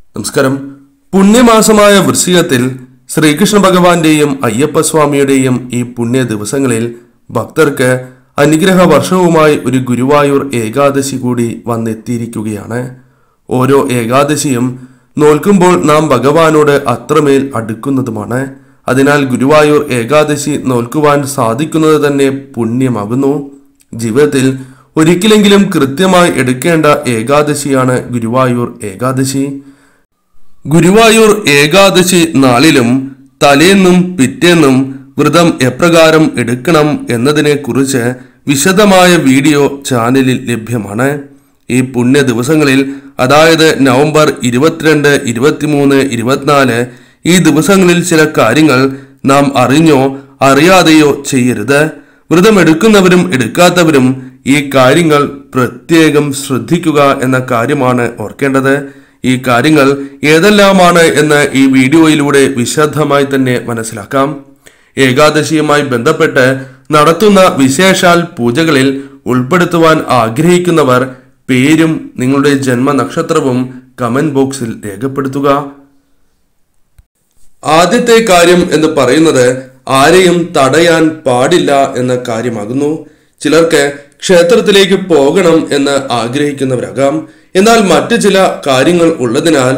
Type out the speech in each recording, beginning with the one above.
നമസ്കാരം പുണ്യമാസമായ വൃശ്ചികത്തിൽ ശ്രീകൃഷ്ണ ഭഗവാന്റെയും അയ്യപ്പസ്വാമിയുടെയും ഈ പുണ്യ ദിവസങ്ങളിൽ ഭക്തർക്ക് അനുഗ്രഹ വർഷവുമായി ഒരു ഗുരുവായൂർ ഏകാദശി കൂടി വന്നെത്തിയിരിക്കുകയാണ് ഓരോ ഏകാദശിയും നോൽക്കുമ്പോൾ നാം ഭഗവാനോട് അത്രമേൽ അടുക്കുന്നതുമാണ് അതിനാൽ ഗുരുവായൂർ ഏകാദശി നോൽക്കുവാൻ സാധിക്കുന്നത് തന്നെ പുണ്യമാകുന്നു ജീവിതത്തിൽ ഒരിക്കലെങ്കിലും കൃത്യമായി എടുക്കേണ്ട ഏകാദശിയാണ് ഗുരുവായൂർ ഏകാദശി ഗുരുവായൂർ ഏകാദശി നാളിലും തലേന്നും പിറ്റേന്നും വ്രതം എപ്രകാരം എടുക്കണം എന്നതിനെ കുറിച്ച് വിശദമായ വീഡിയോ ചാനലിൽ ലഭ്യമാണ് ഈ പുണ്യ ദിവസങ്ങളിൽ അതായത് നവംബർ ഇരുപത്തിരണ്ട് ഇരുപത്തിമൂന്ന് ഇരുപത്തിനാല് ഈ ദിവസങ്ങളിൽ ചില കാര്യങ്ങൾ നാം അറിഞ്ഞോ അറിയാതെയോ ചെയ്യരുത് വ്രതം എടുക്കുന്നവരും എടുക്കാത്തവരും ഈ കാര്യങ്ങൾ പ്രത്യേകം ശ്രദ്ധിക്കുക എന്ന കാര്യമാണ് ഓർക്കേണ്ടത് ഈ കാര്യങ്ങൾ ഏതെല്ലാമാണ് എന്ന് ഈ വീഡിയോയിലൂടെ വിശദമായി തന്നെ മനസ്സിലാക്കാം ഏകാദശിയുമായി ബന്ധപ്പെട്ട് നടത്തുന്ന വിശേഷാൽ പൂജകളിൽ ഉൾപ്പെടുത്തുവാൻ ആഗ്രഹിക്കുന്നവർ പേരും നിങ്ങളുടെ ജന്മനക്ഷത്രവും കമന്റ് ബോക്സിൽ രേഖപ്പെടുത്തുക ആദ്യത്തെ കാര്യം എന്ന് പറയുന്നത് ആരെയും തടയാൻ പാടില്ല എന്ന കാര്യമാകുന്നു ചിലർക്ക് ക്ഷേത്രത്തിലേക്ക് പോകണം എന്ന് ആഗ്രഹിക്കുന്നവരാകാം എന്നാൽ മറ്റു ചില കാര്യങ്ങൾ ഉള്ളതിനാൽ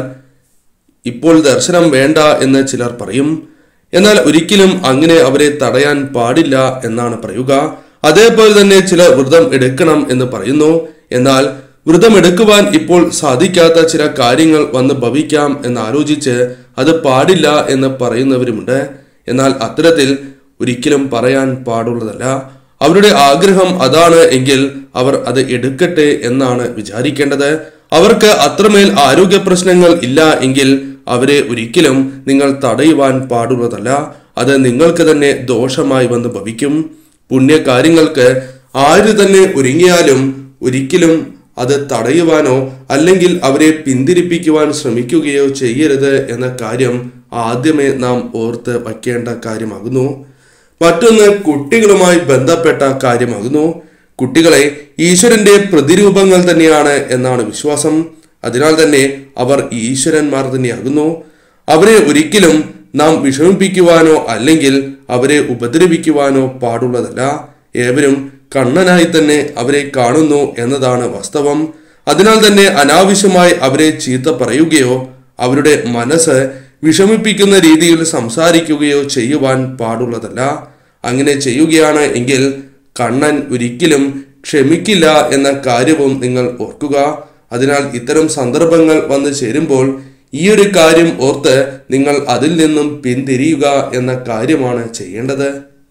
ഇപ്പോൾ ദർശനം വേണ്ട എന്ന് ചിലർ പറയും എന്നാൽ ഒരിക്കലും അങ്ങനെ അവരെ തടയാൻ പാടില്ല എന്നാണ് പറയുക അതേപോലെ തന്നെ ചിലർ വ്രതം എടുക്കണം എന്ന് പറയുന്നു എന്നാൽ വ്രതം എടുക്കുവാൻ ഇപ്പോൾ സാധിക്കാത്ത ചില കാര്യങ്ങൾ വന്ന് ഭവിക്കാം എന്ന് ആലോചിച്ച് അത് പാടില്ല എന്ന് പറയുന്നവരുമുണ്ട് എന്നാൽ അത്തരത്തിൽ ഒരിക്കലും പറയാൻ പാടുള്ളതല്ല അവരുടെ ആഗ്രഹം അതാണ് എങ്കിൽ അവർ അത് എടുക്കട്ടെ എന്നാണ് വിചാരിക്കേണ്ടത് അവർക്ക് അത്രമേൽ ആരോഗ്യ പ്രശ്നങ്ങൾ ഇല്ല എങ്കിൽ അവരെ ഒരിക്കലും നിങ്ങൾ തടയുവാൻ പാടുള്ളതല്ല അത് നിങ്ങൾക്ക് തന്നെ ദോഷമായി വന്ന് ഭവിക്കും പുണ്യകാര്യങ്ങൾക്ക് ആര് തന്നെ ഒരുങ്ങിയാലും ഒരിക്കലും അത് തടയുവാനോ അല്ലെങ്കിൽ അവരെ പിന്തിരിപ്പിക്കുവാൻ ശ്രമിക്കുകയോ ചെയ്യരുത് എന്ന കാര്യം ആദ്യമേ നാം ഓർത്ത് വയ്ക്കേണ്ട കാര്യമാകുന്നു മറ്റൊന്ന് കുട്ടികളുമായി ബന്ധപ്പെട്ട കാര്യമാകുന്നു കുട്ടികളെ ഈശ്വരന്റെ പ്രതിരൂപങ്ങൾ തന്നെയാണ് എന്നാണ് വിശ്വാസം അതിനാൽ തന്നെ അവർ ഈശ്വരന്മാർ തന്നെയാകുന്നു അവരെ ഒരിക്കലും നാം വിഷമിപ്പിക്കുവാനോ അല്ലെങ്കിൽ അവരെ ഉപദ്രവിക്കുവാനോ പാടുള്ളതല്ല ഏവരും കണ്ണനായി തന്നെ അവരെ കാണുന്നു എന്നതാണ് വാസ്തവം അതിനാൽ തന്നെ അനാവശ്യമായി അവരെ ചീത്ത പറയുകയോ അവരുടെ മനസ്സ് വിഷമിപ്പിക്കുന്ന രീതിയിൽ സംസാരിക്കുകയോ ചെയ്യുവാൻ പാടുള്ളതല്ല അങ്ങനെ ചെയ്യുകയാണ് എങ്കിൽ കണ്ണൻ ഒരിക്കലും ക്ഷമിക്കില്ല എന്ന കാര്യവും നിങ്ങൾ ഓർക്കുക അതിനാൽ ഇത്തരം സന്ദർഭങ്ങൾ വന്നു ചേരുമ്പോൾ ഈ ഒരു കാര്യം ഓർത്ത് നിങ്ങൾ അതിൽ നിന്നും പിന്തിരിയുക എന്ന കാര്യമാണ് ചെയ്യേണ്ടത്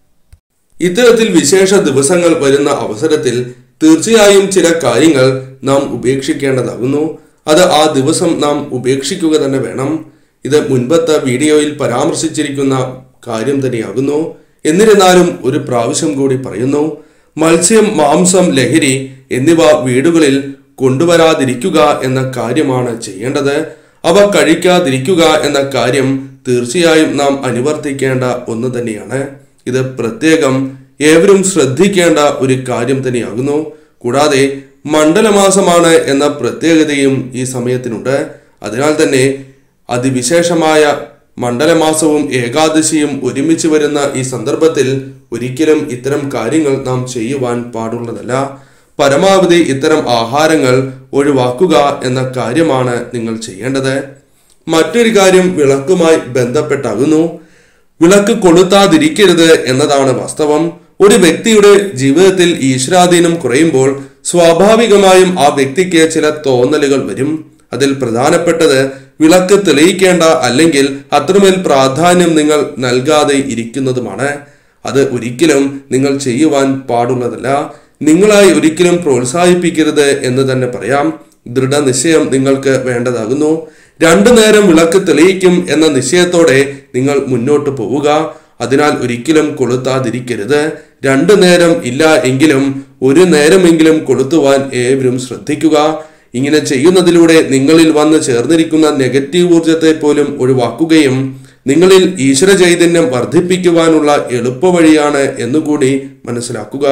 ഇത്തരത്തിൽ വിശേഷ ദിവസങ്ങൾ വരുന്ന അവസരത്തിൽ തീർച്ചയായും ചില കാര്യങ്ങൾ നാം ഉപേക്ഷിക്കേണ്ടതാകുന്നു അത് ആ ദിവസം നാം ഉപേക്ഷിക്കുക തന്നെ വേണം ഇത് മുൻപത്തെ വീഡിയോയിൽ പരാമർശിച്ചിരിക്കുന്ന കാര്യം തന്നെയാകുന്നു എന്നിരുന്നാലും ഒരു പ്രാവശ്യം കൂടി പറയുന്നു മത്സ്യം മാംസം ലഹരി എന്നിവ വീടുകളിൽ കൊണ്ടുവരാതിരിക്കുക എന്ന കാര്യമാണ് ചെയ്യേണ്ടത് അവ കഴിക്കാതിരിക്കുക എന്ന കാര്യം തീർച്ചയായും നാം അനുവർത്തിക്കേണ്ട ഒന്ന് തന്നെയാണ് ഇത് പ്രത്യേകം ഏവരും ശ്രദ്ധിക്കേണ്ട ഒരു കാര്യം തന്നെയാകുന്നു കൂടാതെ മണ്ഡലമാസമാണ് എന്ന പ്രത്യേകതയും ഈ സമയത്തിനുണ്ട് അതിനാൽ തന്നെ അതിവിശേഷമായ മണ്ഡലമാസവും ഏകാദശിയും ഒരുമിച്ച് വരുന്ന ഈ സന്ദർഭത്തിൽ ഒരിക്കലും ഇത്തരം കാര്യങ്ങൾ നാം ചെയ്യുവാൻ പാടുള്ളതല്ല പരമാവധി ഇത്തരം ആഹാരങ്ങൾ ഒഴിവാക്കുക എന്ന കാര്യമാണ് നിങ്ങൾ ചെയ്യേണ്ടത് മറ്റൊരു കാര്യം വിളക്കുമായി ബന്ധപ്പെട്ടാകുന്നു വിളക്ക് കൊളുത്താതിരിക്കരുത് എന്നതാണ് വാസ്തവം ഒരു വ്യക്തിയുടെ ജീവിതത്തിൽ ഈശ്വരാധീനം കുറയുമ്പോൾ സ്വാഭാവികമായും ആ വ്യക്തിക്ക് ചില തോന്നലുകൾ വരും അതിൽ പ്രധാനപ്പെട്ടത് വിളക്ക് തെളിയിക്കേണ്ട അല്ലെങ്കിൽ അത്രമേൽ പ്രാധാന്യം നിങ്ങൾ നൽകാതെ ഇരിക്കുന്നതുമാണ് അത് ഒരിക്കലും നിങ്ങൾ ചെയ്യുവാൻ പാടുള്ളതല്ല നിങ്ങളായി ഒരിക്കലും പ്രോത്സാഹിപ്പിക്കരുത് എന്ന് തന്നെ പറയാം ദൃഢനിശ്ചയം നിങ്ങൾക്ക് വേണ്ടതാകുന്നു രണ്ടു നേരം വിളക്ക് തെളിയിക്കും എന്ന നിശ്ചയത്തോടെ നിങ്ങൾ മുന്നോട്ട് പോവുക അതിനാൽ ഒരിക്കലും കൊളുത്താതിരിക്കരുത് രണ്ടു നേരം ഇല്ല എങ്കിലും ഒരു നേരമെങ്കിലും കൊളുത്തുവാൻ ഏവരും ശ്രദ്ധിക്കുക ഇങ്ങനെ ചെയ്യുന്നതിലൂടെ നിങ്ങളിൽ വന്ന് ചേർന്നിരിക്കുന്ന നെഗറ്റീവ് ഊർജത്തെ പോലും ഒഴിവാക്കുകയും നിങ്ങളിൽ ഈശ്വര ചൈതന്യം വർദ്ധിപ്പിക്കുവാനുള്ള എളുപ്പവഴിയാണ് എന്നുകൂടി മനസ്സിലാക്കുക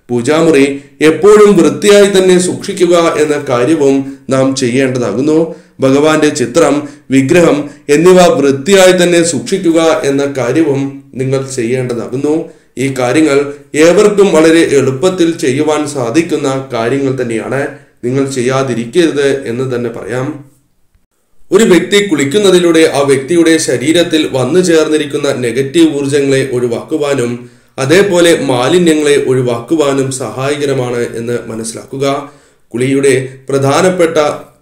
പൂജാമുറി എപ്പോഴും വൃത്തിയായി തന്നെ സൂക്ഷിക്കുക എന്ന കാര്യവും നാം ചെയ്യേണ്ടതാകുന്നു ഭഗവാന്റെ ചിത്രം വിഗ്രഹം എന്നിവ വൃത്തിയായി തന്നെ സൂക്ഷിക്കുക എന്ന കാര്യവും നിങ്ങൾ ചെയ്യേണ്ടതാകുന്നു ഈ കാര്യങ്ങൾ ഏവർക്കും വളരെ എളുപ്പത്തിൽ ചെയ്യുവാൻ സാധിക്കുന്ന കാര്യങ്ങൾ തന്നെയാണ് നിങ്ങൾ ചെയ്യാതിരിക്കരുത് എന്ന് തന്നെ പറയാം ഒരു വ്യക്തി കുളിക്കുന്നതിലൂടെ ആ വ്യക്തിയുടെ ശരീരത്തിൽ വന്നു ചേർന്നിരിക്കുന്ന നെഗറ്റീവ് ഊർജങ്ങളെ ഒഴിവാക്കുവാനും അതേപോലെ മാലിന്യങ്ങളെ ഒഴിവാക്കുവാനും സഹായകരമാണ് എന്ന് മനസ്സിലാക്കുക കുളിയുടെ പ്രധാനപ്പെട്ട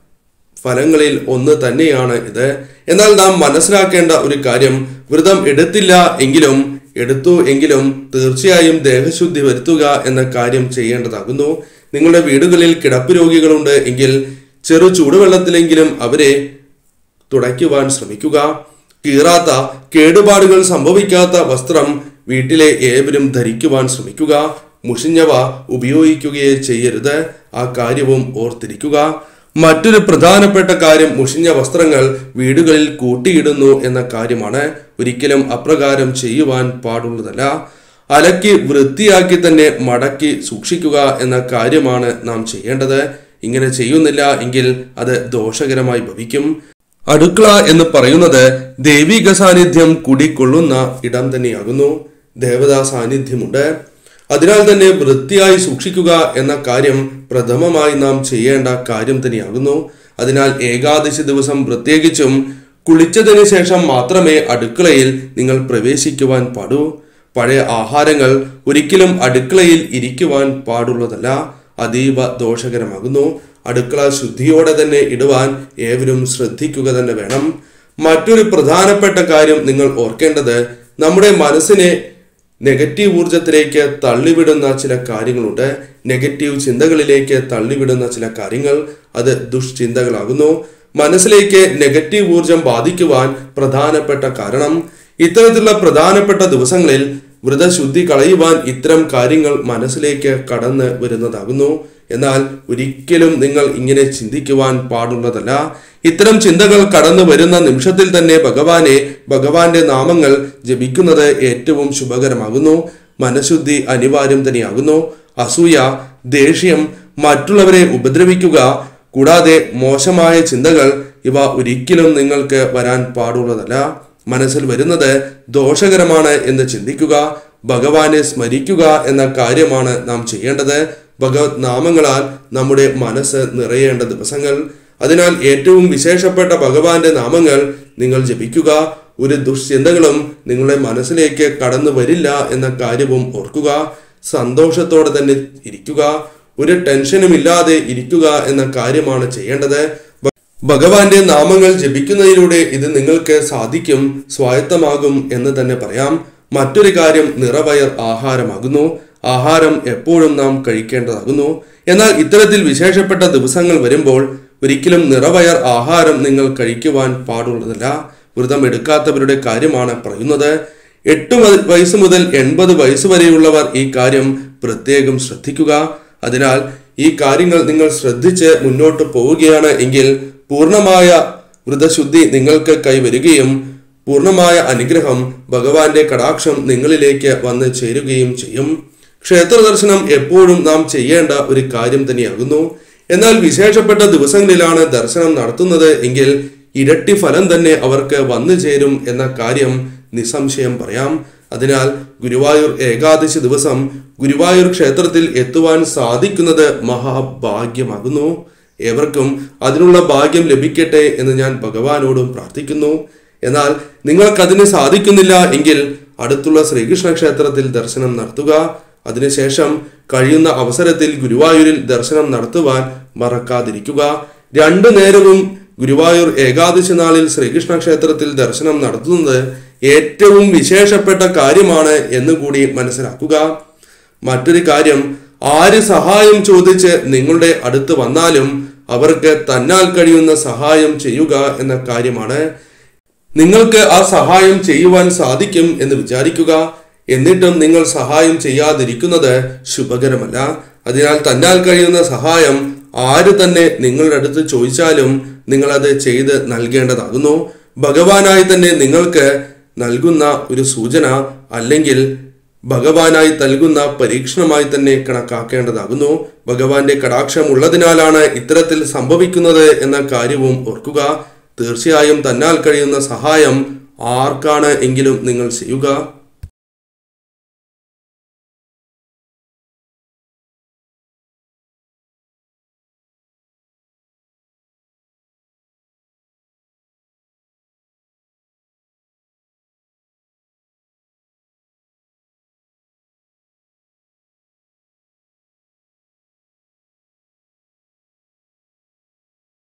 ഫലങ്ങളിൽ ഒന്ന് തന്നെയാണ് ഇത് എന്നാൽ നാം മനസ്സിലാക്കേണ്ട ഒരു കാര്യം വ്രതം എടുത്തില്ല എങ്കിലും എടുത്തു എങ്കിലും തീർച്ചയായും ദേഹശുദ്ധി വരുത്തുക എന്ന കാര്യം ചെയ്യേണ്ടതാകുന്നു നിങ്ങളുടെ വീടുകളിൽ കിടപ്പ് രോഗികളുണ്ട് എങ്കിൽ ചെറു ചൂടുവെള്ളത്തിലെങ്കിലും അവരെ തുടയ്ക്കുവാൻ ശ്രമിക്കുക കീറാത്ത കേടുപാടുകൾ സംഭവിക്കാത്ത വസ്ത്രം വീട്ടിലെ ഏവരും ധരിക്കുവാൻ ശ്രമിക്കുക മുഷിഞ്ഞവ ഉപയോഗിക്കുകയേ ചെയ്യരുത് ആ കാര്യവും ഓർത്തിരിക്കുക മറ്റൊരു പ്രധാനപ്പെട്ട കാര്യം മുഷിഞ്ഞ വസ്ത്രങ്ങൾ വീടുകളിൽ കൂട്ടിയിടുന്നു എന്ന കാര്യമാണ് ഒരിക്കലും അപ്രകാരം ചെയ്യുവാൻ പാടുള്ളതല്ല അലക്കി വൃത്തിയാക്കി തന്നെ മടക്കി സൂക്ഷിക്കുക എന്ന കാര്യമാണ് നാം ചെയ്യേണ്ടത് ഇങ്ങനെ ചെയ്യുന്നില്ല എങ്കിൽ അത് ദോഷകരമായി ഭവിക്കും അടുക്കള എന്ന് പറയുന്നത് ദൈവിക സാന്നിധ്യം കുടികൊള്ളുന്ന ഇടം തന്നെയാകുന്നു ദേവതാ സാന്നിധ്യമുണ്ട് അതിനാൽ തന്നെ വൃത്തിയായി സൂക്ഷിക്കുക എന്ന കാര്യം പ്രഥമമായി നാം ചെയ്യേണ്ട കാര്യം തന്നെയാകുന്നു അതിനാൽ ഏകാദശി ദിവസം പ്രത്യേകിച്ചും കുളിച്ചതിന് ശേഷം മാത്രമേ അടുക്കളയിൽ നിങ്ങൾ പ്രവേശിക്കുവാൻ പാടൂ പഴയ ആഹാരങ്ങൾ ഒരിക്കലും അടുക്കളയിൽ ഇരിക്കുവാൻ പാടുള്ളതല്ല അതീവ ദോഷകരമാകുന്നു അടുക്കള ശുദ്ധിയോടെ തന്നെ ഇടുവാൻ ഏവരും ശ്രദ്ധിക്കുക തന്നെ വേണം മറ്റൊരു പ്രധാനപ്പെട്ട കാര്യം നിങ്ങൾ ഓർക്കേണ്ടത് നമ്മുടെ മനസ്സിനെ നെഗറ്റീവ് ഊർജത്തിലേക്ക് തള്ളിവിടുന്ന ചില കാര്യങ്ങളുണ്ട് നെഗറ്റീവ് ചിന്തകളിലേക്ക് തള്ളിവിടുന്ന ചില കാര്യങ്ങൾ അത് ദുഷ്ചിന്തകളാകുന്നു മനസ്സിലേക്ക് നെഗറ്റീവ് ഊർജം ബാധിക്കുവാൻ പ്രധാനപ്പെട്ട കാരണം ഇത്തരത്തിലുള്ള പ്രധാനപ്പെട്ട ദിവസങ്ങളിൽ വ്രതശുദ്ധി കളയുവാൻ ഇത്തരം കാര്യങ്ങൾ മനസ്സിലേക്ക് കടന്ന് വരുന്നതാകുന്നു എന്നാൽ ഒരിക്കലും നിങ്ങൾ ഇങ്ങനെ ചിന്തിക്കുവാൻ പാടുള്ളതല്ല ഇത്തരം ചിന്തകൾ കടന്നു വരുന്ന നിമിഷത്തിൽ തന്നെ ഭഗവാനെ ഭഗവാന്റെ നാമങ്ങൾ ജപിക്കുന്നത് ഏറ്റവും ശുഭകരമാകുന്നു മനഃശുദ്ധി അനിവാര്യം തന്നെയാകുന്നു അസൂയ ദേഷ്യം മറ്റുള്ളവരെ ഉപദ്രവിക്കുക കൂടാതെ മോശമായ ചിന്തകൾ ഇവ ഒരിക്കലും നിങ്ങൾക്ക് വരാൻ പാടുള്ളതല്ല മനസ്സിൽ വരുന്നത് ദോഷകരമാണ് എന്ന് ചിന്തിക്കുക ഭഗവാനെ സ്മരിക്കുക എന്ന കാര്യമാണ് നാം ചെയ്യേണ്ടത് ഭഗവത് നാമങ്ങളാൽ നമ്മുടെ മനസ്സ് നിറയേണ്ട ദിവസങ്ങൾ അതിനാൽ ഏറ്റവും വിശേഷപ്പെട്ട ഭഗവാന്റെ നാമങ്ങൾ നിങ്ങൾ ജപിക്കുക ഒരു ദുഷ്ചിന്തകളും നിങ്ങളുടെ മനസ്സിലേക്ക് കടന്നു വരില്ല എന്ന കാര്യവും ഓർക്കുക സന്തോഷത്തോടെ തന്നെ ഇരിക്കുക ഒരു ടെൻഷനും ഇല്ലാതെ ഇരിക്കുക എന്ന കാര്യമാണ് ചെയ്യേണ്ടത് ഭ- ഭഗവാന്റെ നാമങ്ങൾ ജപിക്കുന്നതിലൂടെ ഇത് നിങ്ങൾക്ക് സാധിക്കും സ്വായത്തമാകും എന്ന് തന്നെ പറയാം മറ്റൊരു കാര്യം നിറവയർ ആഹാരമാകുന്നു ആഹാരം എപ്പോഴും നാം കഴിക്കേണ്ടതാകുന്നു എന്നാൽ ഇത്തരത്തിൽ വിശേഷപ്പെട്ട ദിവസങ്ങൾ വരുമ്പോൾ ഒരിക്കലും നിറവയർ ആഹാരം നിങ്ങൾ കഴിക്കുവാൻ പാടുള്ളതല്ല വ്രതം എടുക്കാത്തവരുടെ കാര്യമാണ് പറയുന്നത് എട്ട് വ- വയസ്സ് മുതൽ എൺപത് വയസ്സ് വരെയുള്ളവർ ഈ കാര്യം പ്രത്യേകം ശ്രദ്ധിക്കുക അതിനാൽ ഈ കാര്യങ്ങൾ നിങ്ങൾ ശ്രദ്ധിച്ച് മുന്നോട്ട് പോവുകയാണ് എങ്കിൽ പൂർണ്ണമായ വ്രതശുദ്ധി നിങ്ങൾക്ക് കൈവരികയും പൂർണ്ണമായ അനുഗ്രഹം ഭഗവാന്റെ കടാക്ഷം നിങ്ങളിലേക്ക് വന്ന് ചേരുകയും ചെയ്യും ക്ഷേത്ര ദർശനം എപ്പോഴും നാം ചെയ്യേണ്ട ഒരു കാര്യം തന്നെയാകുന്നു എന്നാൽ വിശേഷപ്പെട്ട ദിവസങ്ങളിലാണ് ദർശനം നടത്തുന്നത് എങ്കിൽ ഇരട്ടി ഫലം തന്നെ അവർക്ക് വന്നു ചേരും എന്ന കാര്യം നിസ്സംശയം പറയാം അതിനാൽ ഗുരുവായൂർ ഏകാദശി ദിവസം ഗുരുവായൂർ ക്ഷേത്രത്തിൽ എത്തുവാൻ സാധിക്കുന്നത് മഹാഭാഗ്യമാകുന്നു ഏവർക്കും അതിനുള്ള ഭാഗ്യം ലഭിക്കട്ടെ എന്ന് ഞാൻ ഭഗവാനോടും പ്രാർത്ഥിക്കുന്നു എന്നാൽ നിങ്ങൾക്കതിന് സാധിക്കുന്നില്ല എങ്കിൽ അടുത്തുള്ള ശ്രീകൃഷ്ണ ക്ഷേത്രത്തിൽ ദർശനം നടത്തുക അതിനുശേഷം കഴിയുന്ന അവസരത്തിൽ ഗുരുവായൂരിൽ ദർശനം നടത്തുവാൻ മറക്കാതിരിക്കുക രണ്ടു നേരവും ഗുരുവായൂർ ഏകാദശി നാളിൽ ശ്രീകൃഷ്ണ ക്ഷേത്രത്തിൽ ദർശനം നടത്തുന്നത് ഏറ്റവും വിശേഷപ്പെട്ട കാര്യമാണ് എന്നുകൂടി മനസ്സിലാക്കുക മറ്റൊരു കാര്യം ആര് സഹായം ചോദിച്ച് നിങ്ങളുടെ അടുത്ത് വന്നാലും അവർക്ക് തന്നാൽ കഴിയുന്ന സഹായം ചെയ്യുക എന്ന കാര്യമാണ് നിങ്ങൾക്ക് ആ സഹായം ചെയ്യുവാൻ സാധിക്കും എന്ന് വിചാരിക്കുക എന്നിട്ടും നിങ്ങൾ സഹായം ചെയ്യാതിരിക്കുന്നത് ശുഭകരമല്ല അതിനാൽ തന്നാൽ കഴിയുന്ന സഹായം ആര് തന്നെ നിങ്ങളുടെ അടുത്ത് ചോദിച്ചാലും നിങ്ങൾ അത് ചെയ്ത് നൽകേണ്ടതാകുന്നു ഭഗവാനായി തന്നെ നിങ്ങൾക്ക് നൽകുന്ന ഒരു സൂചന അല്ലെങ്കിൽ ഭഗവാനായി നൽകുന്ന പരീക്ഷണമായി തന്നെ കണക്കാക്കേണ്ടതാകുന്നു ഭഗവാന്റെ കടാക്ഷം ഉള്ളതിനാലാണ് ഇത്തരത്തിൽ സംഭവിക്കുന്നത് എന്ന കാര്യവും ഓർക്കുക തീർച്ചയായും തന്നാൽ കഴിയുന്ന സഹായം ആർക്കാണ് എങ്കിലും നിങ്ങൾ ചെയ്യുക